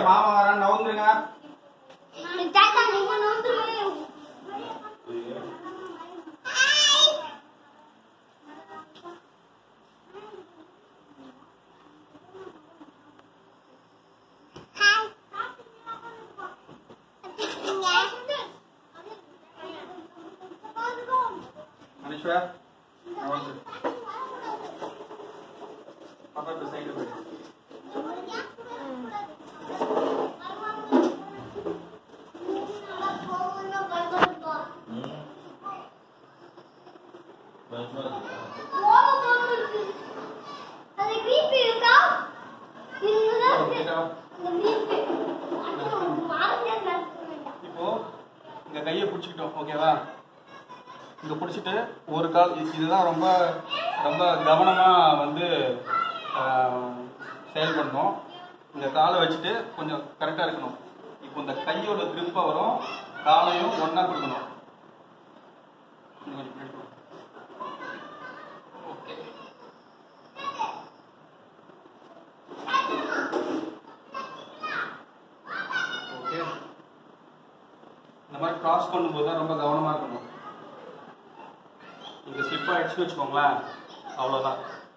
மாமா வரான்னு நவுந்துருங்க தாத்தா நீங்க நோந்துருங்க ஹாய் அனுஷ்வா நவுந்து பாப்பா இப்ப சைடு போயிடு அது வீட்டு இருக்கா இதுதான் இருக்கு. அந்த வீட்டு இப்போ இந்த கையை பிடிச்சிக்கிட்டோம் ஓகேவா இங்க பிடிச்சிட்டு ஒரு கால் இது- இதுதான் ரொம்ப ரொம்ப கவனமா வந்து ஆஹ், செயல்படணும் இந்த காலை வச்சுட்டு கொஞ்சம் கரெக்டா இருக்கணும் இப்போ இந்த கையோட grip வரும் காலையும் ஒண்ணா கொடுக்கணும் இன்னும் கொஞ்சம் பின்னாடி கொடு. ஓகே ஓகே இந்த மாதிரி கிராஸ் பண்ணும்போது தான் ரொம்ப கவனமா இருக்கணும் இங்க ஸ்லிப் ஆயிடுச்சுன்னு வச்சுக்கோங்களேன் அவ்வளவுதான்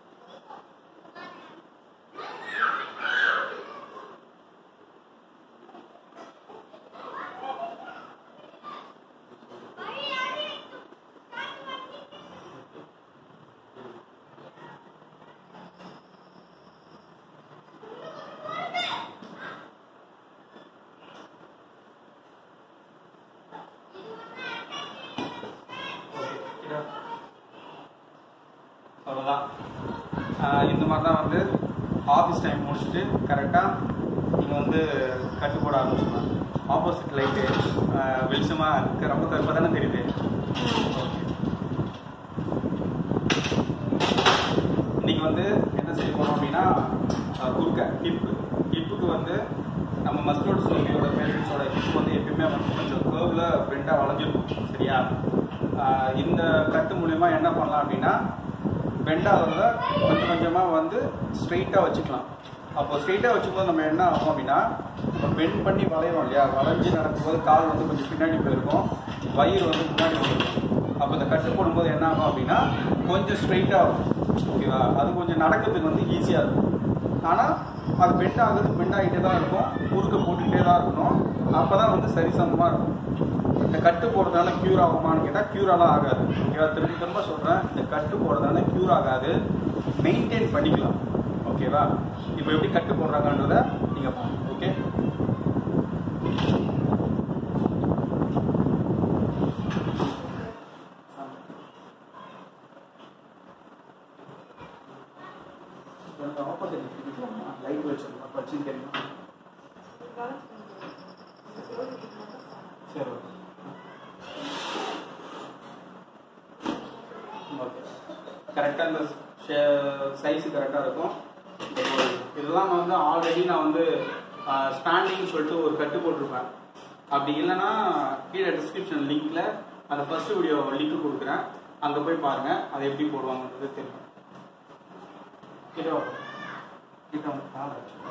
ஓகே இதோ. அவ்வளோதான் ஆஹ் இந்த மாதிரி தான் வந்து ஆஃபீஸ் டைம் முடிச்சுட்டு கரெக்டாக நீங்கள் வந்து கட்டு போட ஆரம்பிச்சிடலாம் ஆப்போசிட் லைட்டு வெளிச்சமாக இருக்கு ரொம்ப கருப்பாக தானே தெரியுது ஓகே இன்னைக்கு வந்து என்ன செய்ய போறோம் அப்படின்னா அஹ், குறுக்க ஹிப்பு ஹிப்புக்கு வந்து நம்ம மஸ்டோட சோல்லியோட பேரண்ட்ஸோட ஹிப் வந்து எப்பயுமே வந்து கொஞ்சம் கேர்வ்ல பெண்டாக வளைஞ்சிருக்கும் சரியா அஹ், இந்த கட்டு மூலயமா என்ன பண்ணலாம் அப்படின்னா பெண்டாகிறத கொஞ்சம் கொஞ்சமாக வந்து ஸ்ட்ரெயிட்டாக வச்சுக்கலாம் அப்போ ஸ்ட்ரெயிட்டாக வச்சுக்கும்போது நம்ம என்ன ஆகும் அப்படின்னா இப்போ பெண்ட் பண்ணி வளையிறோம் இல்லையா வளைஞ்சு நடக்கும்போது கால் வந்து கொஞ்சம் பின்னாடி போயிருக்கும் வயிறு வந்து முன்னாடி போயிருக்கும் அப்போ இந்த கட்டு போடும்போது என்ன ஆகும் அப்படின்னா கொஞ்சம் ஸ்ட்ரெயிட்டாக இருக்கும் ஓகேவா அது கொஞ்சம் நடக்கிறதுக்கு வந்து ஈஸியாக இருக்கும் ஆனால் அது பெண்ட் ஆகுது பெண்ட் ஆகிட்டே தான் இருக்கும் குறுக்க போட்டுக்கிட்டே தான் இருக்கணும் அப்போ தான் வந்து சரிசமமாக இருக்கும் இந்த கட்டு போடுறதுனால க்யூர் ஆகுமான்னு கேட்டால் க்யூராலாம் ஆகாது ஓகேவா திரும்ப திரும்ப சொல்கிறேன் இந்த கட்டு போடுறதுனால க்யூர் ஆகாது மெயின்டைன் பண்ணிக்கலாம் ஓகேவா இப்போ எப்படி கட்டு போடுறாங்கன்றத நீங்கள் பாருங்க ஓகே ஆப்போசிட் லைட் வச்சிருக்கோம் வச்சு தெரியும் சரி ஓகே கரெக்டாக இந்த சைஸ் கரெக்டாக இருக்கும் இப்போ இதெல்லாம் நான் வந்து ஆல்ரெடி நான் வந்து ஸ்டாண்டிங் சொல்லிட்டு ஒரு கட்டு போட்டிருப்பேன் அப்படி இல்லைன்னா கீழே டிஸ்கிரிப்ஷன் லிங்க்ல அந்த ஃபர்ஸ்ட் வீடியோ லிங்க் கொடுக்குறேன் அங்கே போய் பாருங்க அதை எப்படி போடுவாங்கன்றது தெரியும் கிட்ட வா. கிட்ட வந்து காலை வச்சுக்கோ.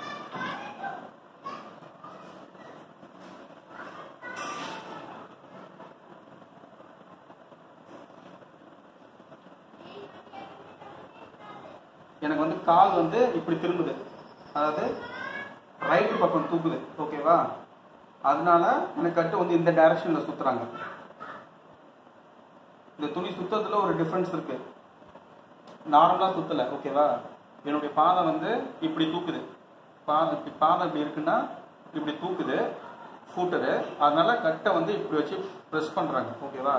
எனக்கு வந்து கால் வந்து இப்படி திரும்புது அதாவது ரைட் பக்கம் தூக்குது ஓகேவா அதனால எனக்கு கட்டு வந்து இந்த டைரக்ஷன்ல சுத்துறாங்க இந்த துணி சுத்தத்துல ஒரு டிஃபரன்ஸ் இருக்கு நார்மலா சுத்தல ஓகேவா என்னுடைய பாதம் வந்து இப்படி தூக்குது பாதம் இப்படி பாதம் இப்படி இருக்குன்னா இப்படி தூக்குது ஃபூட்டரு அதனால கட்டை வந்து இப்படி வச்சு ப்ரெஸ் பண்றாங்க ஓகேவா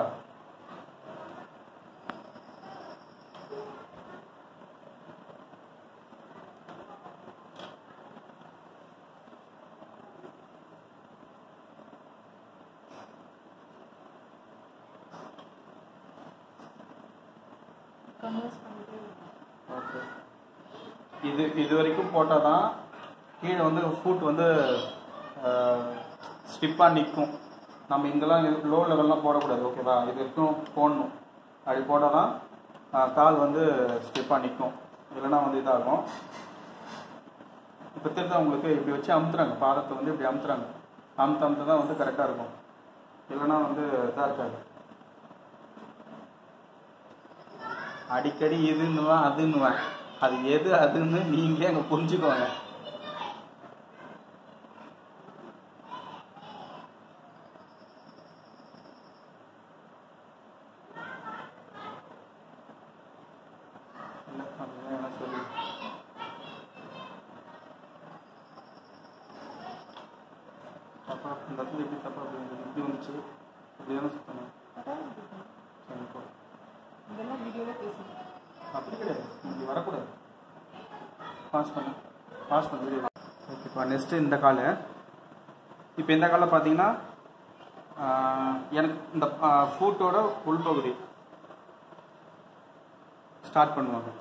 ஓகே இது இது வரைக்கும் போட்டால் தான் கீழே வந்து ஃபுட் வந்து ஸ்டிப்பாக நிற்கும் நம்ம இங்கெல்லாம் லோ லெவல்லாம் போடக்கூடாது ஓகேவா இது வரைக்கும் போடணும் அப்படி போட்டால் தான் ஆஹ், கால் வந்து ஸ்டிப்பாக நிற்கும் இல்லைன்னா வந்து இதாகும் இப்போ தெரிஞ்சா உங்களுக்கு இப்படி வச்சு அமுத்துறாங்க பாதத்தை வந்து இப்படி அமுத்துறாங்க அமுத்த அமுத்த தான் வந்து கரெக்டாக இருக்கும் இல்லைன்னா வந்து இதாக இருக்காது அடிக்கடி இதுன்னுவேன் அதுன்னுவேன் அது எது அதுன்னு நீங்களே அங்கே புரிஞ்சுக்கோங்க இல்ல, அதுதான் எனக்கு சொல்லு. தப்பா இந்த இடத்துல எப்படி தப்பா அப்படி இருந்தது? இப்படி வந்துச்சு இப்படி தானே சுத்தணும் சரி போ இதெல்லாம் வீடியோல பேசுறேன் அப்படி கிடையாது இப்படி வரக்கூடாது பாஸ் பண்ணு பாஸ் பண்ணு வீடியோ ஓகேப்பா நெக்ஸ்ட்டு இந்த கால் இப்போ இந்த காலில் பார்த்தீங்கன்னா ஆஹ், எனக்கு இந்த ஃபூட்டோட உள்பகுதி ஸ்டார்ட் பண்ணுவாங்க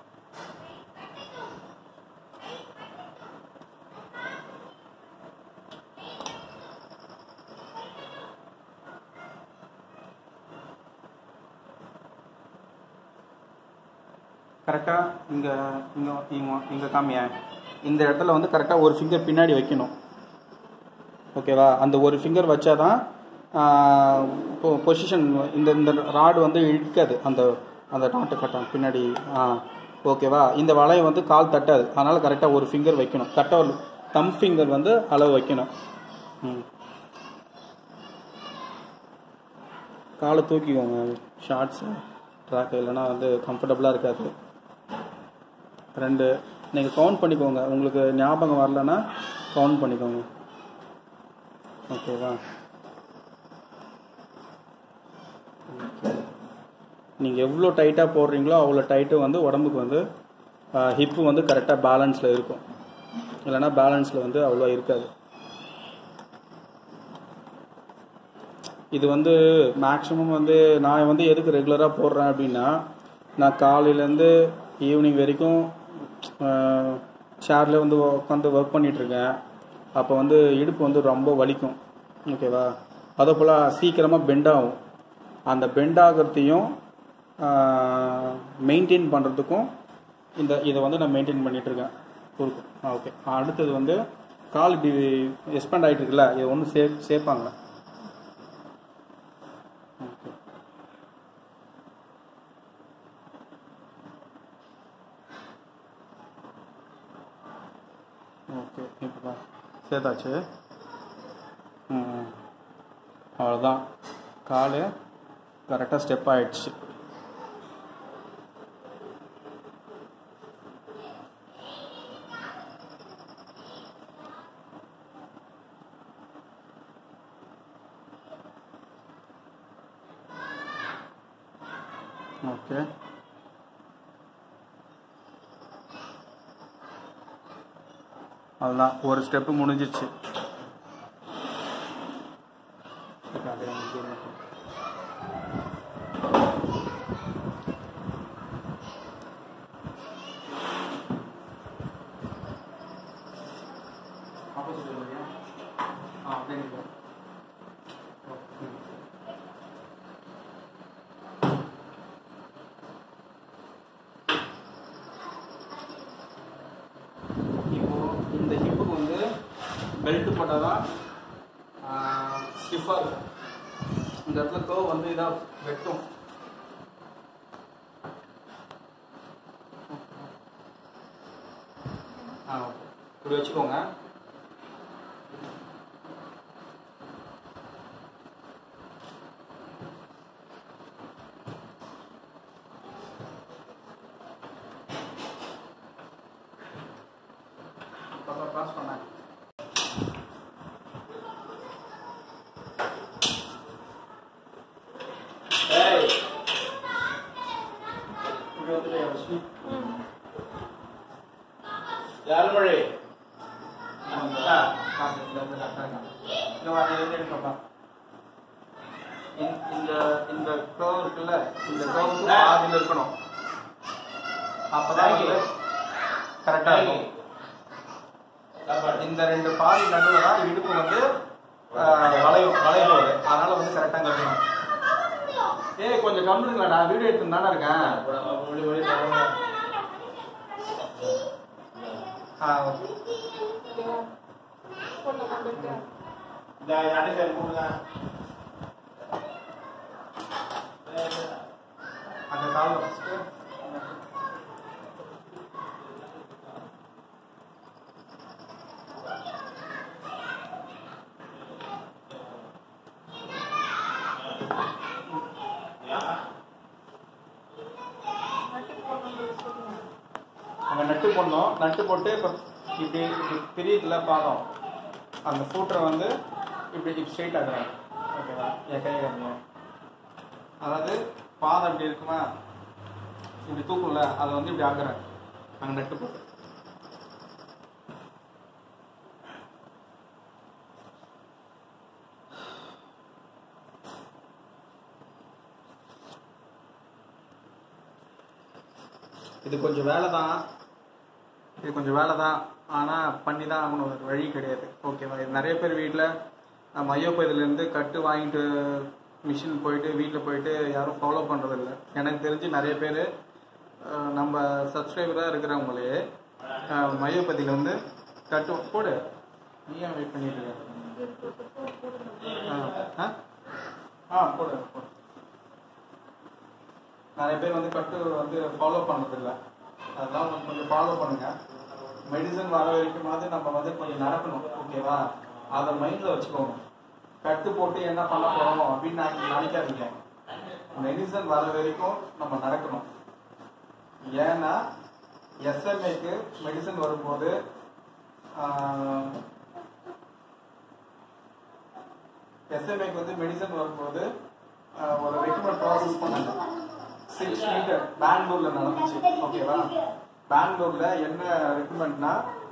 கரெக்டாக இங்கே இங்கே இங்கே இங்கே காமிய இந்த இடத்துல வந்து கரெக்டாக ஒரு ஃபிங்கர் பின்னாடி வைக்கணும் ஓகேவா அந்த ஒரு ஃபிங்கர் வச்சாதான் இப்போ பொசிஷன் இந்த இந்த ராடு வந்து இழுக்காது அந்த அந்த நாட்டு கட்டம் பின்னாடி ஆ ஓகேவா இந்த வளையம் வந்து கால் தட்டாது அதனால் கரெக்டாக ஒரு ஃபிங்கர் வைக்கணும் கரெக்டாக ஒரு தம் ஃபிங்கர் வந்து அளவு வைக்கணும் ம் காலை தூக்கிக்கோங்க ஷார்ட்ஸு ட்ராக் இல்லைன்னா வந்து கம்ஃபர்டபுளாக இருக்காது ரெண்டு நீங்கள் கவுண்ட் பண்ணிக்கோங்க உங்களுக்கு ஞாபகம் வரலன்னா கவுண்ட் பண்ணிக்கோங்க ஓகேவா நீங்கள் எவ்வளோ டைட்டாக போடுறீங்களோ அவ்வளோ டைட்டு வந்து உடம்புக்கு வந்து ஹிப்பு வந்து கரெக்டாக பேலன்ஸில் இருக்கும் இல்லைன்னா பேலன்ஸில் வந்து அவ்வளோ இருக்காது இது வந்து மேக்ஸிமம் வந்து நான் வந்து எதுக்கு ரெகுலராக போடுறேன் அப்படின்னா நான் காலையிலேருந்து ஈவினிங் வரைக்கும் சேரில் வந்து உட்காந்து ஒர்க் பண்ணிகிட்ருக்கேன் அப்போ வந்து இடுப்பு வந்து ரொம்ப வலிக்கும் ஓகேவா அதே போல் சீக்கிரமாக பெண்ட் ஆகும் அந்த பெண்ட் ஆகிறதையும் மெயின்டைன் பண்ணுறதுக்கும் இந்த இதை வந்து நான் மெயின்டைன் பண்ணிகிட்ருக்கேன் குறுக்கு ஓகே அடுத்தது வந்து கால் இப்படி எக்ஸ்பேண்ட் ஆகிட்டு இருக்குல்ல இதை ஒன்று சே சேர்ப்பாங்க ஓகே ஓகே இப்போ சேர்த்தாச்சு ம் அவ்வளோதான் கால் கரெக்டாக ஸ்டெப் ஆயிடுச்சு ஓகே அதுதான் ஒரு ஸ்டெப்பு முடிஞ்சிச்சு இப்போ இந்த ஹிப்புக்கு வந்து பெல்ட் போட்டால் தான் ஸ்டிஃபாக இருக்கும் இந்த இடத்துல கர்வ் வந்து இதாக வெட்டும் ஆ ஓகே இப்படி வச்சுக்கோங்க பாப்பா பாஸ் பண்ணேன் ஏய் இங்க வந்துட்டு யஷ்மி யார் மொழி இந்த இந்த இந்த கர்வ் இருக்குல்ல இந்த கர்வுக்கு பாதியில் இருக்கணும் அப்பதான் வந்து கரெக்டா இருக்கும் இந்த ரெண்டு பாதி நடுவில் தான் இடுப்பு வந்து ஆஹ், வளையும் வளையும் போகுது அதனால வந்து கரெக்டாக கட்டணும் ஏய் கொஞ்சம் கம்மிங்களா நான் வீடியோ எடுத்து தானே இருக்கேன் ஆ ஓகே ஓகேவா போடலாமா பெல்ட்டு இந்த அடை சார் போடுங்க அந்த காலில் ஃபஸ்ட்டு நட்டு போடணும் சொல்லுங்க அங்கே நட்டு போடணும் நட்டு போட்டு இப்போ இப்படி இப்படி பிரியுதுல பாதம் அந்த ஃபூட்டரை வந்து இப்படி இப்படி ஸ்ட்ரெயிட் ஆகுறாங்க ஓகேவா என் கை காமிங்க அதாவது பாதம் இப்படி இருக்குமா இப்படி தூக்கும்ல அதை வந்து இப்படி ஆக்குறேன் அங்கே நட்டு போட்டு இது கொஞ்சம் வேலை தான் இது கொஞ்சம் வேலை தான் ஆனால் பண்ணி தான் ஆகணும் வேறு வழி கிடையாது ஓகேவா இது நிறைய பேர் வீட்டில் மையோப்பதிலேருந்து கட்டு வாங்கிட்டு மிஷின் போயிட்டு வீட்டில் போயிட்டு யாரும் ஃபாலோ பண்ணுறதில்ல எனக்கு தெரிஞ்சு நிறைய பேர் நம்ம சப்ஸ்கிரைபராக இருக்கிறவங்களே மையோபதியில் வந்து கட்டு போடு நீ ஏன் வெயிட் பண்ணிட்டு இருக்க ஆ ஆ? ஆ போடு போடு நிறைய பேர் வந்து கட்டு வந்து ஃபாலோ பண்ணுறதில்ல அதெல்லாம் வந்து கொஞ்சம் ஃபாலோ பண்ணுங்க மெடிசன் வர வரைக்குமாவது நம்ம வந்து கொஞ்சம் நடக்கணும் ஓகேவா அதை மைண்டில் வச்சுக்கோங்க கட்டு போட்டு என்ன பண்ண போகிறோம் அப்படின்னு நான் நினைக்காதீங்க மெடிசன் வர வரைக்கும் நம்ம நடக்கணும் ஏன்னா எஸ்எம்ஏக்கு மெடிசன் வரும்போது எஸ்எம்ஏக்கு வந்து மெடிசன் வரும்போது ஆஹ், ஒரு ரெக்கமெண்ட் ப்ராசஸ் பண்ணாங்க சிக்ஸ் மீட்டர் பெங்களூர்ல நடந்துச்சு ஓகேவா பெங்களூர்ல என்ன ரெக்கமெண்ட்னா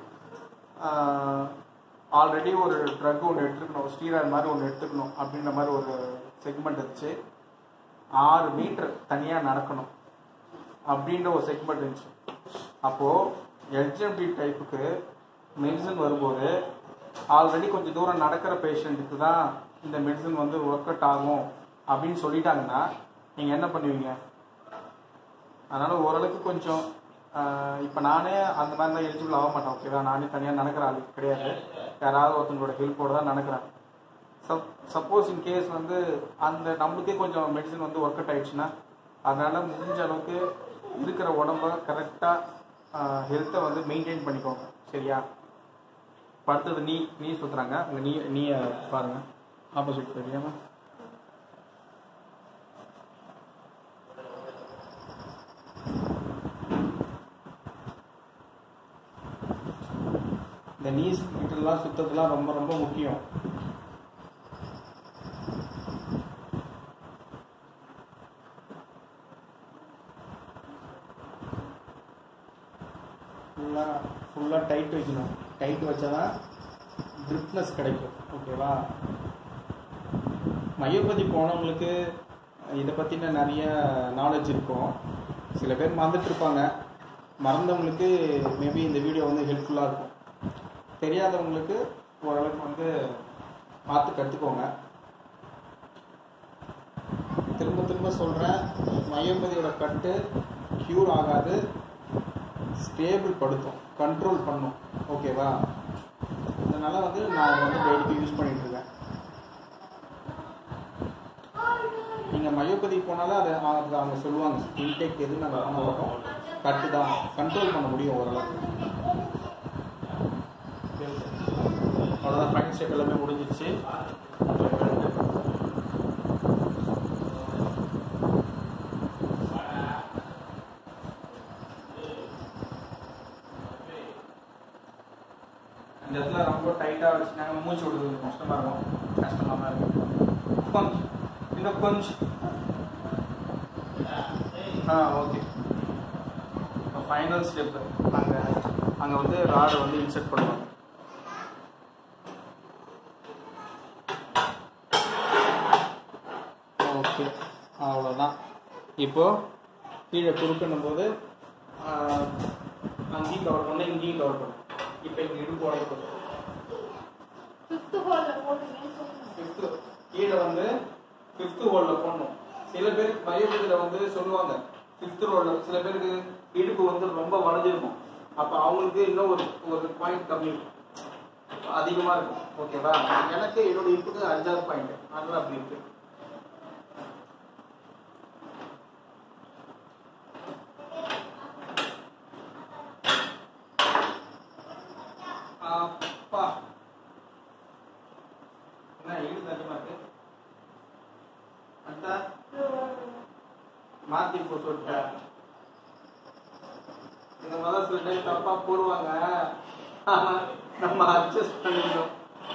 ஆல்ரெடி ஒரு ட்ரக் ஒன்று எடுத்துக்கணும் ஸ்டீராய்டு மாதிரி ஒன்று எடுத்துக்கணும் அப்படின்ற மாதிரி ஒரு செக்மெண்ட் இருந்துச்சு ஆறு மீட்டர் தனியாக நடக்கணும் அப்படின்ற ஒரு செக்மெண்ட் இருந்துச்சு அப்போது எல்ஜிஎம்டி டைப்புக்கு மெடிசன் வரும்போது ஆல்ரெடி கொஞ்சம் தூரம் நடக்கிற பேஷண்ட்டுக்கு தான் இந்த மெடிசன் வந்து ஒர்க் அவுட் ஆகும் அப்படின்னு சொல்லிட்டாங்கன்னா நீங்கள் என்ன பண்ணுவீங்க அதனால் ஓரளவுக்கு கொஞ்சம் இப்போ நானே அந்த மாதிரி தான் எலிஜிபிள் ஆக மாட்டேன் ஓகேவா நானே தனியாக நடக்கிற ஆள் கிடையாது யாராவது ஒருத்தங்களோட ஹெல்ப்போட தான் நடக்கிறேன் சப் சப்போஸ் இன் கேஸ் வந்து அந்த நம்மளுக்கே கொஞ்சம் மெடிசன் வந்து ஒர்க் அவுட் ஆயிடுச்சுன்னா அதனால் முடிஞ்ச அளவுக்கு இருக்கிற உடம்ப கரெக்டாக ஹெல்த்தை வந்து மெயின்டைன் பண்ணிக்கோங்க சரியா இப்ப அடுத்தது நீ நீ சுற்றுறாங்க உங்கள் நீ நீயை பாருங்கள் ஆப்போசிட் தெரியாமா இந்த நீஸ் இதெல்லாம் சுத்தத்துலாம் ரொம்ப ரொம்ப முக்கியம் ஃபுல்லாக ஃபுல்லாக டைட் வைக்கணும் டைட் வச்சா தான் ட்ரிப்னஸ் கிடைக்கும் ஓகேவா மையோபதி போனவங்களுக்கு இதை பற்றின நிறைய நாலேஜ் இருக்கும் சில பேர் மறந்துட்டு இருப்பாங்க மறந்தவங்களுக்கு மேபி இந்த வீடியோ வந்து ஹெல்ப்ஃபுல்லாக இருக்கும் தெரியாதவங்களுக்கு ஓரளவுக்கு வந்து பார்த்து கற்றுக்கோங்க திரும்ப திரும்ப சொல்கிறேன் மையோபதியோட கட்டு க்யூர் ஆகாது ஸ்டேபிள் படுத்தும் கண்ட்ரோல் பண்ணும் ஓகேவா அதனால் வந்து நான் வந்து டெய்லிக்கு யூஸ் பண்ணிட்டு இருக்கேன் நீங்கள் மையோபதி போனாலும் அதை அவங்க அவங்க சொல்லுவாங்க இன்டேக் எது நாங்கள் பண்ண மாட்டோம் கட்டு தான் கண்ட்ரோல் பண்ண முடியும் ஓரளவுக்கு அவ்வளோதான் ஃபைன் ஸ்டெப் எல்லாமே முடிஞ்சிருச்சு இந்த இடத்துல ரொம்ப டைட்டாக வச்சுனாங்க மூச்சு விடுறது கஷ்டமாக இருக்கும் கஷ்டமாக தான் இருக்கும் கொஞ்சம் இன்னும் கொஞ்சம் ஆ ஓகே இப்போ ஃபைனல் ஸ்டெப்பு அங்கே அங்கே வந்து ராடை வந்து இன்செர்ட் பண்ணுவாங்க ஓகே அவ்வளோதான் இப்போ கீழே குறுக்கணும் போது அங்கேயும் கவர் பண்ண இங்கேயும் கவர் பண்ணும் இப்போ இங்கே இடுப்பு உடைக்கணும் ஃபிஃப்த் ஹோல்ல போட்டுருங்கன்னு சொல்லுங்க ஃபிஃப்த்து கீழே வந்து ஃபிஃப்த்து ஹோலில் போடணும் சில பேர் மயோபதியில் வந்து சொல்லுவாங்க ஃபிஃப்த் ரோலில் சில பேருக்கு இடுப்பு வந்து ரொம்ப வளைஞ்சிருக்கும் அப்போ அவங்களுக்கு இன்னும் ஒரு ஒரு பாயிண்ட் கம்மி அதிகமா இருக்கும் ஓகேவா எனக்கு என்னோட இப்புக்கு அஞ்சாவது பாயிண்ட் அதனால அப்படி இருக்கு அப்பா என்ன இழுத்து அதிகமா இருக்கு அத்தா மாத்தி போட்டு விட்டா இந்த மாதிரி சில டைம் தப்பா போடுவாங்க ஆனா நம்ம அட்ஜஸ்ட் பண்ணிக்கணும்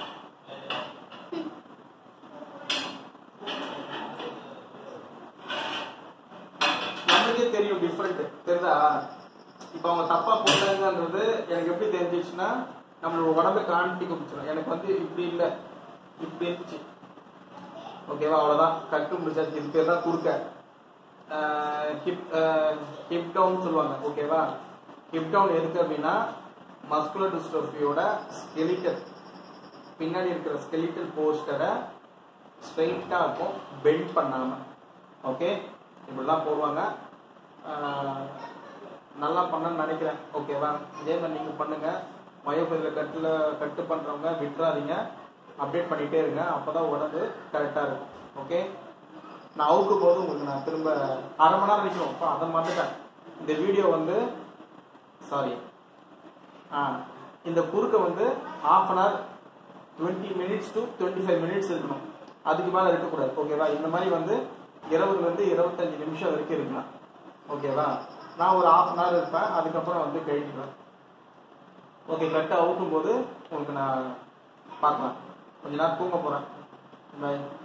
நமக்கே தெரியும் டிஃப்ரெண்ட் தெரியுதா இப்போ அவங்க தப்பா போட்டாங்கன்றது எனக்கு எப்படி தெரிஞ்சிச்சுன்னா நம்மளோட உடம்பை காண்பிக்க முடிச்சிடும் எனக்கு வந்து இப்படி இல்லை இப்படி இருந்துச்சு ஓகேவா அவ்வளோதான் கட்டு முடிச்சாச்சு இது பேர் தான் குறுக்க ஹிப் ஹிப் டவுன் சொல்லுவாங்க ஓகேவா ஹிப் டவுன் எதுக்கு அப்படின்னா மஸ்குலர் டிஸ்ட்ரோஃபியோட ஸ்கெலிட்டல் பின்னாடி இருக்கிற ஸ்கெலிட்டல் போஸ்டரை ஸ்ட்ரைட்டாக இருக்கும் பெண்ட் பண்ணாமல் ஓகே இப்படிலாம் போடுவாங்க ஆஹ், நல்லா பண்ணணும்னு நினைக்கிறேன் ஓகேவா இதே மாதிரி நீங்கள் பண்ணுங்கள் மயோபதியில் கட்டில் கட்டு பண்ணுறவங்க விட்டுறாதீங்க அப்டேட் பண்ணிகிட்டே இருங்க அப்போ தான் உடம்பு கரெக்டாக இருக்கும் ஓகே நான் அவுக்கும் போது உங்களுக்கு நான் திரும்ப அரை மணி நேரம் நிற்கும் அப்போ அதை மாட்டுட்டேன் இந்த வீடியோ வந்து சாரி ஆ இந்த குறுக்க வந்து half an hour twenty minutes to twenty five minutes இருக்கணும் அதுக்கு மேலே இருக்கக்கூடாது ஓகேவா இந்த மாதிரி வந்து இருபதுலேருந்து இருபத்தஞ்சு நிமிஷம் வரைக்கும் இருக்கலாம் ஓகேவா நான் ஒரு half அன் hour இருப்பேன் அதுக்கப்புறம் வந்து கழிக்கிறேன் ஓகே கரெக்டாக அவுக்கும் போது உங்களுக்கு நான் பார்க்கலாம் கொஞ்ச நேரம் தூங்க போகிறேன் பாய்